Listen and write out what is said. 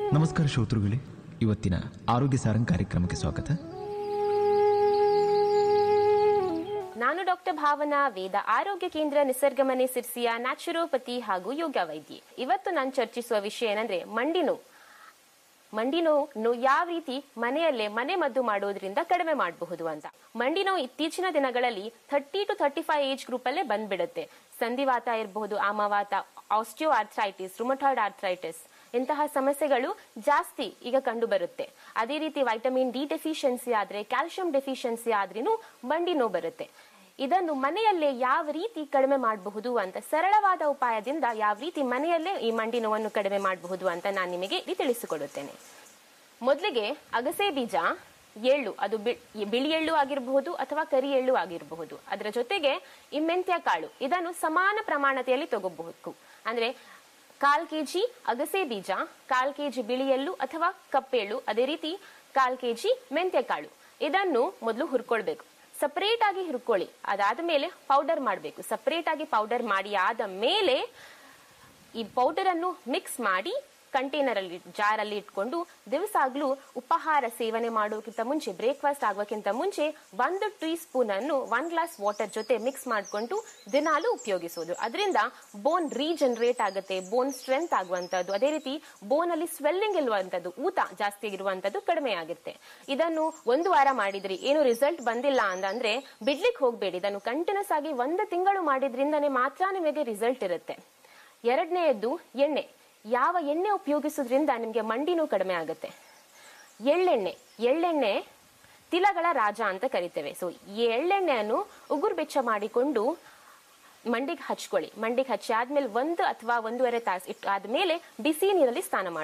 ನಮಸ್ಕಾರ ಶ್ರೋತೃಗಳೇ ಇವತ್ತಿನ ಆರೋಗ್ಯ ಸಾರಂಗ್ ಕಾರ್ಯಕ್ರಮಕ್ಕೆ ಸ್ವಾಗತ ನಾನು ಡಾಕ್ಟರ್ ಭಾವನಾ ವೇದ ಆರೋಗ್ಯ ಕೇಂದ್ರ ನಿಸರ್ಗಮನೆ ಸಿರ್ಸಿಯ ನ್ಯಾಚುರೋಪತಿ ಹಾಗೂ ಯೋಗ ವೈದ್ಯೆ ಇವತ್ತು ನಾನು ಚರ್ಚಿಸುವ ವಿಷಯ ಏನಂದ್ರೆ ಮಂಡಿ ನೋವು ಮಂಡಿ ನೋವು ಯಾವ ರೀತಿ ಮನೆಯಲ್ಲೇ ಮನೆ ಮದ್ದು ಮಾಡೋದ್ರಿಂದ ಕಡಿಮೆ ಮಾಡಬಹುದು ಅಂತ ಮಂಡಿ ನೋವು ಇತ್ತೀಚಿನ ದಿನಗಳಲ್ಲಿ thirty to thirty five age group ಅಲ್ಲೇ ಬಂದ್ಬಿಡುತ್ತೆ ಸಂಧಿವಾತ ಇರಬಹುದು ಆಮವಾತ ಆಸ್ಟಿಯೋ ಆರ್ಥ್ರೈಟಿಸ್ ರುಮಟಾಯ್ಡ್ ಆರ್ಥ್ರೈಟಿಸ್ ಇಂತಹ ಸಮಸ್ಯೆಗಳು ಜಾಸ್ತಿ ಈಗ ಕಂಡು ಬರುತ್ತೆ ಅದೇ ರೀತಿ ವೈಟಮಿನ್ ಡಿ ಡೆಫಿಷಿಯನ್ಸಿ ಆದ್ರೆ ಕ್ಯಾಲ್ಸಿಯಂ ಡೆಫಿಷಿಯನ್ಸಿ ಆದ್ರೂ ಮಂಡಿ ನೋವು ಬರುತ್ತೆ ಇದನ್ನು ಮನೆಯಲ್ಲೇ ಯಾವ ರೀತಿ ಕಡಿಮೆ ಮಾಡಬಹುದು ಅಂತ ಸರಳವಾದ ಉಪಾಯದಿಂದ ಯಾವ ರೀತಿ ಮನೆಯಲ್ಲೇ ಈ ಮಂಡಿ ನೋವನ್ನು ಕಡಿಮೆ ಮಾಡಬಹುದು ಅಂತ ನಾನು ನಿಮಗೆ ಇಲ್ಲಿ ತಿಳಿಸಿಕೊಡುತ್ತೇನೆ ಮೊದಲಿಗೆ ಅಗಸೆ ಬೀಜ ಎಳ್ಳು ಅದು ಬಿ- ಈ ಬಿಳಿ ಎಳ್ಳು ಆಗಿರಬಹುದು ಅಥವಾ ಕರಿ ಎಳ್ಳು ಆಗಿರಬಹುದು ಅದರ ಜೊತೆಗೆ ಈ ಮೆಂತ್ಯ ಕಾಳು ಇದನ್ನು ಸಮಾನ ಪ್ರಮಾಣತೆಯಲ್ಲಿ ತಗೋಬಹುದು ಅಂದ್ರೆ ಕಾಲ್ ಕೆಜಿ ಅಗಸೆ ಬೀಜ ಕಾಲ್ ಕೆಜಿ ಬಿಳಿ ಎಳ್ಳು ಅಥವಾ ಕಪ್ಪೆಳ್ಳು ಅದೇ ರೀತಿ ಕಾಲ್ ಕೆಜಿ ಮೆಂತ್ಯ ಕಾಳು ಇದನ್ನು ಮೊದಲು ಹುರ್ಕೊಳ್ಬೇಕು ಸಪರೇಟ್ ಆಗಿ ಹುರ್ಕೊಳ್ಳಿ ಅದಾದ ಮೇಲೆ ಪೌಡರ್ ಮಾಡಬೇಕು ಸಪರೇಟ್ ಆಗಿ ಪೌಡರ್ ಮಾಡಿ ಆದ ಮೇಲೆ ಈ ಪೌಡರ್ ಅನ್ನು ಮಿಕ್ಸ್ ಮಾಡಿ ಕಂಟೈನರ್ ಅಲ್ಲಿ ಜಾರ್ ಅಲ್ಲಿ ಇಟ್ಕೊಂಡು ದಿವಸಾಗ್ಲೂ ಉಪಹಾರ ಸೇವನೆ ಮಾಡೋಕ್ಕಿಂತ ಮುಂಚೆ ಬ್ರೇಕ್ಫಾಸ್ಟ್ ಆಗೋಕ್ಕಿಂತ ಮುಂಚೆ ಒಂದು ಟೀ ಸ್ಪೂನ್ ಅನ್ನು ಒನ್ ಗ್ಲಾಸ್ ವಾಟರ್ ಜೊತೆ ಮಿಕ್ಸ್ ಮಾಡಿಕೊಂಡು ದಿನಾಲು ಉಪಯೋಗಿಸೋದು ಅದರಿಂದ ಬೋನ್ ರೀಜನರೇಟ್ ಆಗುತ್ತೆ ಬೋನ್ ಸ್ಟ್ರೆಂತ್ ಆಗುವಂತದ್ದು ಅದೇ ರೀತಿ ಬೋನ್ ಅಲ್ಲಿ ಸ್ವೆಲ್ಲಿಂಗ್ ಇರುವಂತದ್ದು ಊತ ಜಾಸ್ತಿ ಇರುವಂತದ್ದು ಕಡಿಮೆ ಆಗುತ್ತೆ ಇದನ್ನು ಒಂದು ವಾರ ಮಾಡಿದ್ರಿ ಏನು ರಿಸಲ್ಟ್ ಬಂದಿಲ್ಲ ಅಂತಂದ್ರೆ ಬಿಡ್ಲಿಕ್ಕೆ ಹೋಗ್ಬೇಡಿ ಇದನ್ನು ಕಂಟಿನ್ಯೂಸ್ ಆಗಿ ಒಂದು ತಿಂಗಳು ಮಾಡಿದ್ರಿಂದನೇ ಮಾತ್ರ ನಿಮಗೆ ರಿಸಲ್ಟ್ ಇರುತ್ತೆ ಎರಡನೆಯದ್ದು ಎಣ್ಣೆ ಯಾವ ಎಣ್ಣೆ ಉಪಯೋಗಿಸೋದ್ರಿಂದ ನಿಮಗೆ ಮಂಡಿ ನೋವು ಕಡಿಮೆ ಆಗುತ್ತೆ ಎಳ್ಳೆಣ್ಣೆ ಎಳ್ಳೆಣ್ಣೆ ತಿಲಗಳ ರಾಜ ಅಂತ ಕರಿತೇವೆ ಸೊ ಈ ಎಳ್ಳೆಣ್ಣೆಯನ್ನು ಉಗುರು ಬೆಚ್ಚ ಮಾಡಿಕೊಂಡು ಮಂಡಿಗೆ ಹಚ್ಕೊಳ್ಳಿ ಮಂಡಿಗೆ ಹಚ್ಚಿ ಆದ್ಮೇಲೆ ಒಂದು ಅಥವಾ ಒಂದೂವರೆ ತಾಸು ಇಟ್ಟು ಆದ್ಮೇಲೆ ಬಿಸಿ ನೀರಲ್ಲಿ ಸ್ನಾನ ಮಾಡಿ